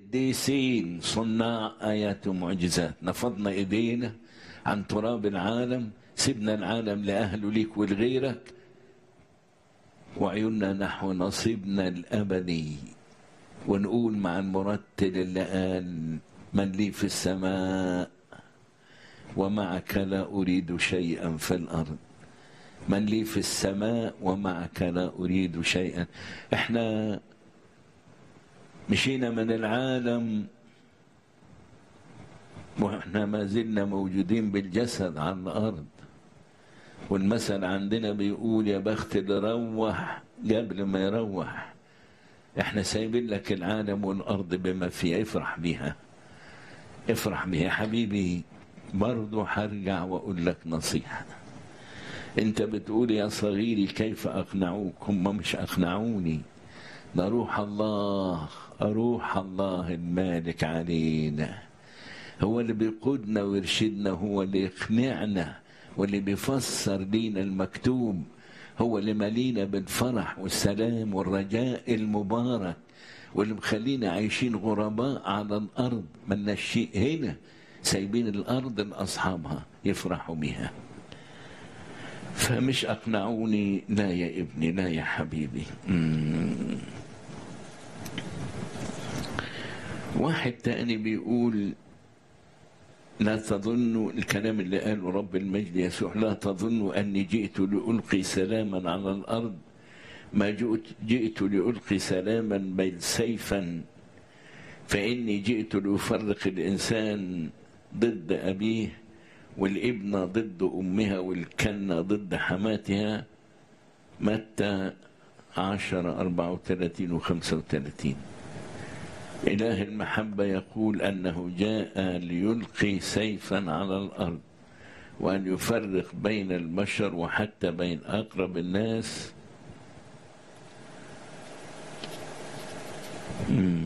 قديسين صناع آيات ومعجزات نفضنا إيدينا عن تراب العالم سيبنا العالم لأهله ليك ولغيرك وعيوننا نحو نصيبنا الأبدي ونقول مع المرتل اللي قال من لي في السماء ومعك لا أريد شيئا في الأرض من لي في السماء ومعك لا أريد شيئا احنا مشينا من العالم واحنا ما زلنا موجودين بالجسد على الأرض والمثل عندنا بيقول يا بخت اللي روح قبل ما يروح احنا سايبين لك العالم والأرض بما فيها افرح بيها افرح بيها يا حبيبي برضه هرجع واقول لك نصيحه انت بتقول يا صغيري كيف اقنعوك هم مش اقنعوني ده روح الله روح الله المالك علينا هو اللي بيقودنا ويرشدنا هو اللي يقنعنا واللي بيفسر لينا المكتوب هو اللي مالينا بالفرح والسلام والرجاء المبارك واللي مخلينا عايشين غرباء على الارض ملناش شيء هنا سايبين الارض لاصحابها يفرحوا بها فمش أقنعوني لا يا ابني لا يا حبيبي مم. واحد تاني بيقول لا تظنوا الكلام اللي قاله رب المجد يسوع لا تظنوا أني جئت لألقي سلاما على الأرض ما جئت, جئت لألقي سلاما بل سيفا فإني جئت لأفرق الإنسان ضد أبيه والابنة ضد أمها والكنة ضد حماتها متى عشر أربعة وثلاثين وخمسة وثلاثين إله المحبة يقول أنه جاء ليلقي سيفا على الأرض وأن يفرق بين البشر وحتى بين أقرب الناس مم.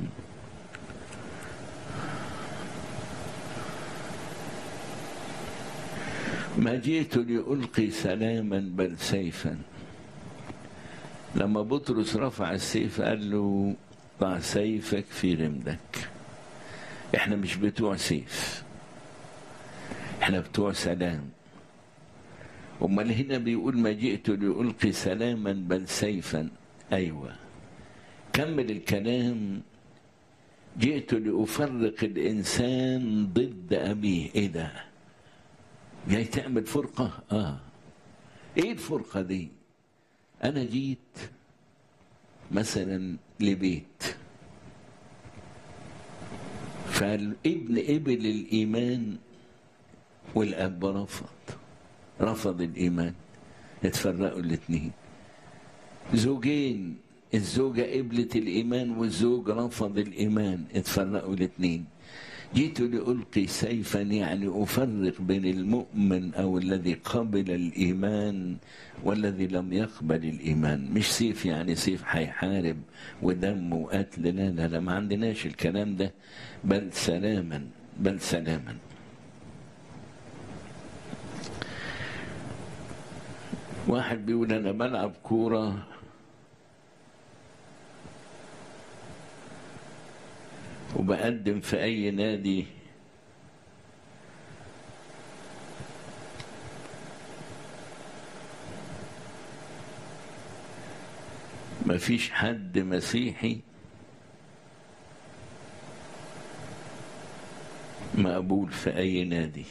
ما جئت لألقي سلاما بل سيفا لما بطرس رفع السيف قال له ضع سيفك في غمدك احنا مش بتوع سيف احنا بتوع سلام امال هنا بيقول ما جئت لألقي سلاما بل سيفا ايوه كمل الكلام جئت لأفرق الإنسان ضد أبيه إيه ده؟ جاي تعمل فرقة آه إيه الفرقة دي أنا جيت مثلا لبيت فالابن قبل الإيمان والأب رفض رفض الإيمان اتفرقوا الاتنين زوجين الزوجة قبلت الإيمان والزوج رفض الإيمان اتفرقوا الاتنين جئت لألقي سيفا يعني أفرق بين المؤمن أو الذي قبل الإيمان والذي لم يقبل الإيمان مش سيف يعني سيف هيحارب ودم وقتل لا لا لا ما عندناش الكلام ده بل سلاما بل سلاما واحد بيقول أنا بلعب كورة وبقدم في أي نادي مفيش حد مسيحي مقبول في أي نادي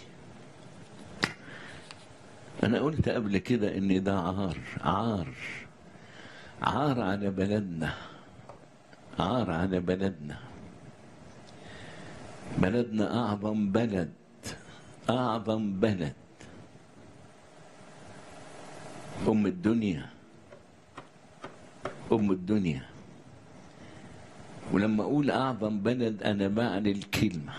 أنا قلت قبل كده إن ده عار عار عار على بلدنا عار على بلدنا بلدنا أعظم بلد أعظم بلد أم الدنيا أم الدنيا ولما أقول أعظم بلد أنا بعني الكلمة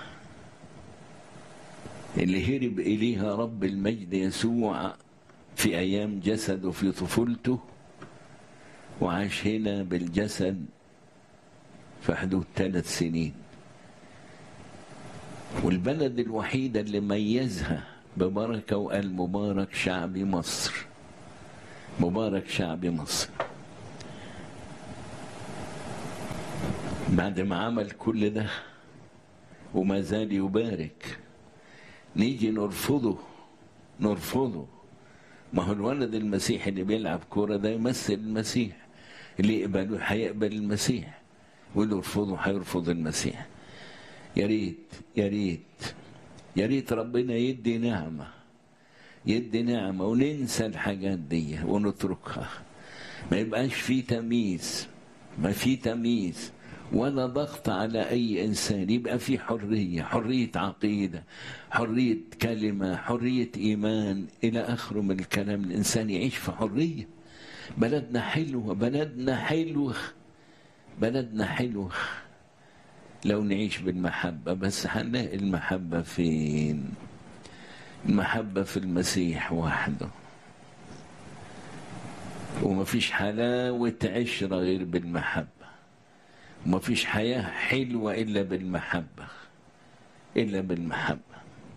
اللي هرب إليها رب المجد يسوع في أيام جسده في طفولته وعاش هنا بالجسد في حدود ثلاث سنين والبلد الوحيدة اللي ميزها ببركة وقال مبارك شعب مصر مبارك شعب مصر بعد ما عمل كل ده وما زال يبارك نيجي نرفضه نرفضه ما هو الولد المسيحي اللي بيلعب كورة ده يمثل المسيح اللي يقبله هيقبل المسيح واللي يرفضه هيرفض المسيح يا ريت يا ريت يا ريت ربنا يدي نعمة يدي نعمة وننسى الحاجات دي ونتركها ما يبقاش في تمييز ما في تمييز ولا ضغط على أي إنسان يبقى في حرية حرية عقيدة حرية كلمة حرية إيمان إلى آخره من الكلام الإنسان يعيش في حرية بلدنا حلوة بلدنا حلوة بلدنا حلوة لو نعيش بالمحبة بس هنلاقي المحبة فين المحبة في المسيح وحده ومفيش حلاوة عشرة غير بالمحبة ومفيش حياة حلوة إلا بالمحبة إلا بالمحبة